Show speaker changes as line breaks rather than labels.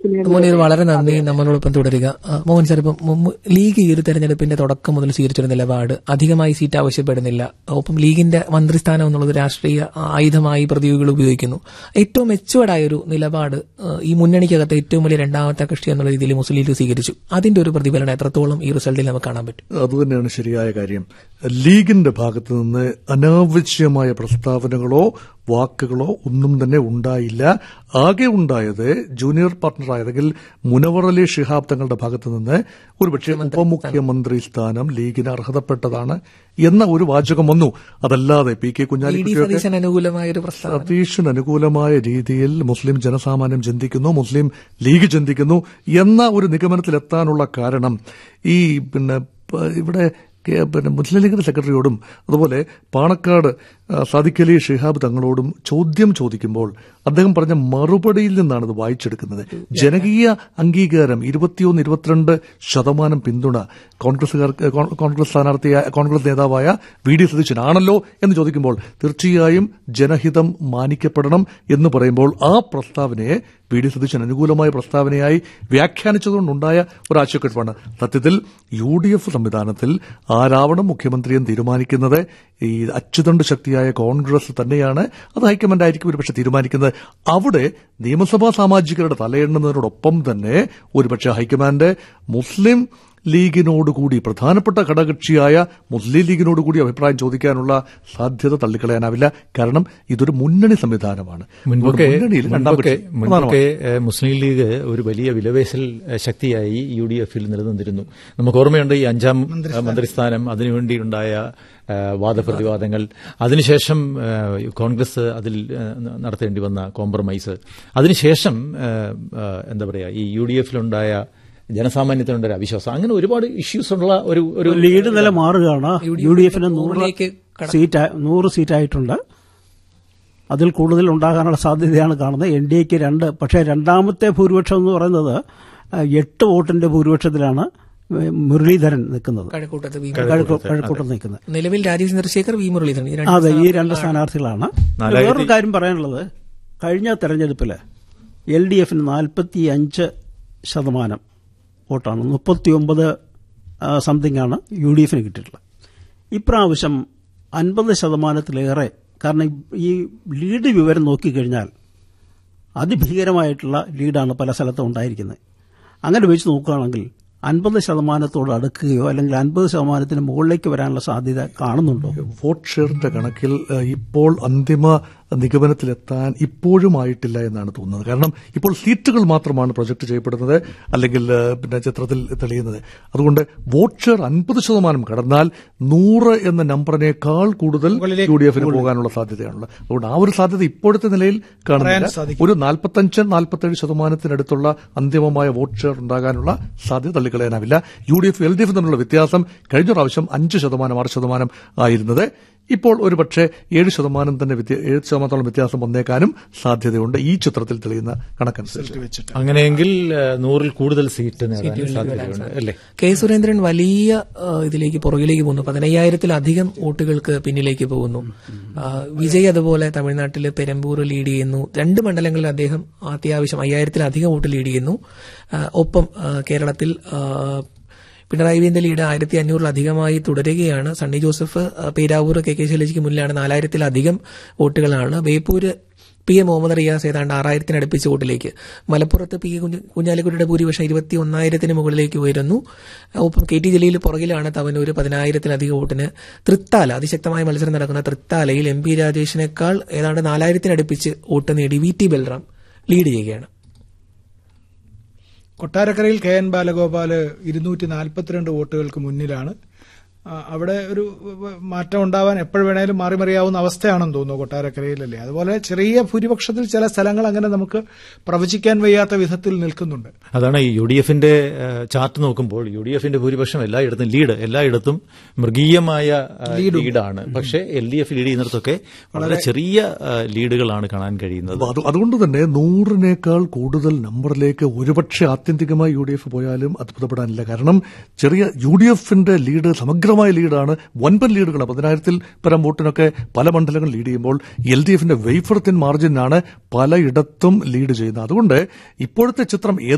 കേൾക്കുന്നതിന്
മോഹൻ വളരെ നന്ദി നമ്മളോടൊപ്പം തുടരുക ആ, മോഹൻ സാർ ഇപ്പം മുമ്പ് ലീഗ് ഈ ഒരു തെരഞ്ഞെടുപ്പിന്റെ തുടക്കം മുതൽ സ്വീകരിച്ചൊരു നിലപാട് അധികമായി സീറ്റ് ആവശ്യപ്പെടുന്നില്ല ഒപ്പം ലീഗിന്റെ മന്ത്രിസ്ഥാനം എന്നുള്ളത് രാഷ്ട്രീയ ആയുധമായി പ്രതിയോഗികൾ ഉപയോഗിക്കുന്നു ഏറ്റവും മെച്ചുവേർഡായ ഒരു നിലപാട് ആ, ഈ മുന്നണിക്കകത്ത് ഏറ്റവും വലിയ രണ്ടാമത്തെ കക്ഷി എന്നുള്ള രീതിയിൽ മുസ്ലിം ലീഗ് സ്വീകരിച്ചു അതിന്റെ ഒരു പ്രതിഫലനം എത്രത്തോളം ഈ റിസൾട്ടിൽ നമുക്ക് കാണാൻ പറ്റും
അതുതന്നെയാണ് ശരിയായ കാര്യം ലീഗിന്റെ ഭാഗത്ത് നിന്ന് അനാവശ്യമായ പ്രസ്താവനകളോ വാക്കുകളോ ഒന്നും തന്നെ ഉണ്ടായില്ല ആകെ ഉണ്ടായത് ജൂനിയർ പാർട്ണറായ അല്ലെങ്കിൽ മുനവർ അലി ഷിഹാബ് തങ്ങളുടെ ഭാഗത്ത് നിന്ന് ഒരുപക്ഷെ ഉപമുഖ്യമന്ത്രി സ്ഥാനം ലീഗിന് അർഹതപ്പെട്ടതാണ് എന്ന ഒരു വാചകം വന്നു അതല്ലാതെ പി കെ
ഇ ഡി
കുഞ്ഞാലിക്കുട്ടിയൊക്കെ
സതീശൻ അനുകൂലമായ ഒരു പ്രസ്താവന
സതീഷിന് അനുകൂലമായ രീതിയിൽ മുസ്ലിം ജനസാമാന്യം ചിന്തിക്കുന്നു മുസ്ലിം ലീഗ് ചിന്തിക്കുന്നു എന്ന ഒരു നിഗമനത്തിലെത്താനുള്ള കാരണം ഈ പിന്നെ പ- ഇവിടെ കെ- പിന്നെ മുസ്ലിം ലീഗിന്റെ സെക്രട്ടറിയോടും അതുപോലെ പാണക്കാട് ആ, സാദിഖ് അലി ഷിഹാബ് തങ്ങളോടും ചോദ്യം ചോദിക്കുമ്പോൾ അദ്ദേഹം പറഞ്ഞ മറുപടിയിൽ നിന്നാണ് ഇത് വായിച്ചെടുക്കുന്നത് ജനകീയ അംഗീകാരം ഇരുപത്തിയൊന്ന് ഇരുപത്തിരണ്ട് ശതമാനം പിന്തുണ കോൺഗ്രസുകാർക്ക് കോ- കോൺഗ്രസ് സ്ഥാനാർത്ഥിയായ കോൺഗ്രസ് നേതാവായ വി ഡി സതീശനാണല്ലോ എന്ന് ചോദിക്കുമ്പോൾ തീർച്ചയായും ജനഹിതം മാനിക്കപ്പെടണം എന്ന് പറയുമ്പോൾ ആ പ്രസ്താവനയെ വി ഡി സതീശൻ അനുകൂലമായ പ്രസ്താവനയായി വ്യാഖ്യാനിച്ചതുകൊണ്ടുണ്ടായ ഒരു ആശയക്കുഴപ്പാണ് സത്യത്തിൽ യു ഡി എഫ് സംവിധാനത്തിൽ ആരാവണം മുഖ്യമന്ത്രിയും തീരുമാനിക്കുന്നത് ഈ അച്ചുതണ്ട് ശക്തിയായ കോൺഗ്രസ് തന്നെയാണ് അത് ഹൈക്കമാൻഡ് ആയിരിക്കും ഒരുപക്ഷെ തീരുമാനിക്കുന്നത് അവിടെ നിയമസഭാ സാമാജികരുടെ തലയെണ്ണുന്നതിനോടൊപ്പം തന്നെ ഒരുപക്ഷെ ഹൈക്കമാൻഡ് മുസ്ലിം ലീഗിനോടുകൂടി പ്രധാനപ്പെട്ട ഘടകകക്ഷിയായ മുസ്ലിം ലീഗിനോടുകൂടി അഭിപ്രായം ചോദിക്കാനുള്ള സാധ്യത തള്ളിക്കളയാനാവില്ല കാരണം ഇതൊരു മുന്നണി സംവിധാനമാണ്
മുൻപൊക്കെ
മുന്നണിയിൽ രണ്ടാം
മുൻപൊക്കെ
കക്ഷി പ്രധാനമാണ്.
മുൻപൊക്കെ ഏഹ്, മുസ്ലിം ലീഗ് ഒരു വലിയ വിലപേശൽ ഏഹ്, ശക്തിയായി യു ഡി എഫിൽ നിലനിന്നിരുന്നു നമുക്ക് ഓർമ്മയുണ്ട് ഈ അഞ്ചാം ഏഹ്, മന്ത്രിസ്ഥാനം അതിനുവേണ്ടിയുണ്ടായ ഏഹ്, വാദപ്രതിവാദങ്ങൾ അതിനുശേഷം ഏഹ്, കോൺഗ്രസ് അതിൽ ഏഹ്, നടത്തേണ്ടി വന്ന കോംപ്രമൈസ് അതിനുശേഷം ഏഹ്, ഏഹ്, എന്താ പറയാ ഈ യു ഡി എഫിലുണ്ടായ ജനസാമാന്യത്തിനുണ്ട ഒരു അവിശ്വാസം അങ്ങനെ ഒരുപാട് ഇഷ്യൂസ് ഉള്ള ഒരു ഒരു
ലീഡ് നില മാറുകയാണ് യു ഡി എഫിന് നൂറ്
നൂറിലേക്ക്
സീറ്റ് നൂറ് സീറ്റായിട്ടുണ്ട് അതിൽ കൂടുതൽ ഉണ്ടാകാനുള്ള സാധ്യതയാണ് കാണുന്നത് എൻ ഡി എക്ക് രണ്ട് പക്ഷേ രണ്ടാമത്തെ ഭൂരിപക്ഷം എന്ന് പറയുന്നത് ആ, എട്ട് വോട്ടിന്റെ ഭൂരിപക്ഷത്തിലാണ് മുരളീധരൻ നിൽക്കുന്നത്
കഴക്കൂട്ടത്ത് വി
കഴക്കൂട്ടം കഴക്കൂട്ടം നിൽക്കുന്നത്
നിലവിൽ രാജീവ് ചന്ദ്രശേഖർ വി മുരളീധരൻ ഈ രണ്ട്
അതെ ഈ രണ്ട് സ്ഥാനാർത്ഥികളാണ്
നാലായിരത്തി-
വേറൊരു കാര്യം പറയാനുള്ളത് കഴിഞ്ഞ തെരഞ്ഞെടുപ്പിൽ എൽ ഡി എഫിന് നാൽപ്പത്തി അഞ്ച് ശതമാനം വോട്ടാണ് മുപ്പത്തിയൊമ്പത് സംതിങ് ആണ് യു ഡി എഫിന് കിട്ടിയിട്ടുള്ളത് ഇപ്രാവശ്യം അൻപത് ശതമാനത്തിലേറെ കാരണം ഈ ലീഡ് വിവരം നോക്കിക്കഴിഞ്ഞാൽ അതിഭീകരമായിട്ടുള്ള ലീഡാണ് പല സ്ഥലത്തും ഉണ്ടായിരിക്കുന്നത് അങ്ങനെ വെച്ച് നോക്കുകയാണെങ്കിൽ അൻപത് ശതമാനത്തോട് അടുക്കുകയോ അല്ലെങ്കിൽ അൻപത് ശതമാനത്തിന് മുകളിലേക്ക് വരാനുള്ള സാധ്യത കാണുന്നുണ്ടോ
വോട്ട് ഷെയറിന്റെ കണക്കിൽ ഏഹ്, ഇപ്പോൾ അന്തിമ നിഗമനത്തിലെത്താൻ ഇപ്പോഴും ആയിട്ടില്ല എന്നാണ് തോന്നുന്നത് കാരണം ഇപ്പോൾ സീറ്റുകൾ മാത്രമാണ് പ്രൊജക്ട് ചെയ്യപ്പെടുന്നത് അല്ലെങ്കിൽ ഏഹ്, പിന്നെ ചിത്രത്തിൽ തെളിയുന്നത് അതുകൊണ്ട് വോട്ട് ഷെയർ അൻപത് ശതമാനം കടന്നാൽ നൂറ് എന്ന നമ്പറിനേക്കാൾ കൂടുതൽ യു ഡി എഫിന് പോകാനുള്ള സാധ്യതയാണുള്ളത് അതുകൊണ്ട് ആ ഒരു സാധ്യത ഇപ്പോഴത്തെ നിലയിൽ കാണുന്നില്ല ഒരു നാൽപ്പത്തഞ്ച് നാൽപ്പത്തേഴ് ശതമാനത്തിനടുത്തുള്ള അന്തിമമായ വോട്ട് ഷെയർ ഉണ്ടാകാനുള്ള സാധ്യത തള്ളിക്കളയാനാവില്ല U D F L D F തമ്മിലുള്ള വ്യത്യാസം കഴിഞ്ഞ പ്രാവശ്യം അഞ്ച് ശതമാനം ആറ് ശതമാനം ആയിരുന്നത് ഇപ്പോൾ ഒരു പക്ഷേ ഏഴ് ശതമാനം തന്നെ വ്യത്യ- ഏഴ് ശതമാനത്തോളം വ്യത്യാസം വന്നേക്കാനും സാധ്യതയുണ്ട് ഈ ചിത്രത്തിൽ തെളിയുന്ന കണക്കനുസരിച്ച്
അങ്ങനെയെങ്കിൽ ഏഹ്, നൂറിൽ കൂടുതൽ സീറ്റ് നേടാൻ സാധ്യതയുണ്ട് അല്ലേ
കെ സുരേന്ദ്രൻ വലിയ ആ, ഇതിലേക്ക് പുറകിലേക്ക് പോകുന്നു പതിനയ്യായിരത്തിലധികം വോട്ടുകൾക്ക് പിന്നിലേക്ക് പോകുന്നു ആ, വിജയ് അതുപോലെ തമിഴ്നാട്ടിൽ പെരമ്പൂർ ലീഡ് ചെയ്യുന്നു രണ്ട് മണ്ഡലങ്ങളിൽ അദ്ദേഹം അത്യാവശ്യം അയ്യായിരത്തിലധികം വോട്ട് ലീഡ് ചെയ്യുന്നു ആ, ഒപ്പം ആ, കേരളത്തിൽ ആ, പിണറായി വിജയന്റെ ലീഡ് ആയിരത്തി അഞ്ഞൂറിലധികമായി തുടരുകയാണ് സണ്ണി ജോസഫ് ആ, പേരാവൂർ കെ കെ ശൈലജയ്ക്ക് മുന്നിലാണ് നാലായിരത്തിലധികം വോട്ടുകളാണ് ബേപ്പൂര് പി എ മുഹമ്മദ് റിയാസ് ഏതാണ്ട് ആറായിരത്തിന് അടുപ്പിച്ച വോട്ടിലേക്ക് മലപ്പുറത്ത് പി എ കുഞ്ഞ് കുഞ്ഞാലിക്കുട്ടിയുടെ ഭൂരിപക്ഷം ഇരുപത്തി ഒന്നായിരത്തിന് മുകളിലേക്ക് ഉയരുന്നു ഒപ്പം കെ ടി ജലീൽ പുറകിലാണ് തവനൂര് പതിനായിരത്തിലധികം വോട്ടിന് തൃത്താല അതിശക്തമായ മത്സരം നടക്കുന്ന തൃത്താലയിൽ എം പി രാജേഷിനേക്കാൾ ഏതാണ്ട് നാലായിരത്തിനടുപ്പിച്ച് വോട്ട് നേടി വി ടി ബൽറാം ലീഡ് ചെയ്യുകയാണ്
കൊട്ടാരക്കരയിൽ കെ എൻ ബാലഗോപാല് ഇരുന്നൂറ്റി നാൽപ്പത്തിരണ്ട് വോട്ടുകൾക്ക് മുന്നിലാണ് ആ, അവിടെ ഒരു വ- മാറ്റം ഉണ്ടാവാൻ എപ്പോഴും വേണേലും മാറി മറിയാവുന്ന അവസ്ഥയാണെന്ന് തോന്നുന്നു കൊട്ടാരക്കരയിലല്ലേ അതുപോലെ ചെറിയ ഭൂരിപക്ഷത്തിൽ ചില സ്ഥലങ്ങൾ അങ്ങനെ നമുക്ക് പ്രവചിക്കാൻ വയ്യാത്ത വിധത്തിൽ നിൽക്കുന്നുണ്ട്
അതാണ് ഈ യു ഡി എഫിന്റെ ഏഹ്, ചാർട്ട് നോക്കുമ്പോൾ യു ഡി എഫിന്റെ ഭൂരിപക്ഷം എല്ലായിടത്തും ലീഡ് എല്ലായിടത്തും മൃഗീയമായ ഏഹ്, ലീഡാണ് പക്ഷേ എൽ ഡി എഫ് ലീഡ് ചെയ്യുന്നിടത്തൊക്കെ വളരെ ചെറിയ ഏഹ്, ലീഡുകളാണ് കാണാൻ കഴിയുന്നത്
അപ്പൊ അത് അതുകൊണ്ട് തന്നെ നൂറിനേക്കാൾ കൂടുതൽ നമ്പറിലേക്ക് ഒരുപക്ഷെ ആത്യന്തികമായി യു ഡി എഫ് പോയാലും അത്ഭുതപ്പെടാനില്ല കാരണം ചെറിയ യു ഡി എഫിന്റെ ലീഡ് സമഗ്രമായ ലീഡാണ് വൻപൻ ലീഡുകൾ പതിനായിരത്തിൽ പരം വോട്ടിനൊക്കെ പല മണ്ഡലങ്ങൾ ലീഡ് ചെയ്യുമ്പോൾ എൽ ഡി എഫിന്റെ വെയ്ഫർ തിൻ മാർജിനാണ് പലയിടത്തും ലീഡ് ചെയ്യുന്നത് അതുകൊണ്ട് ഇപ്പോഴത്തെ ചിത്രം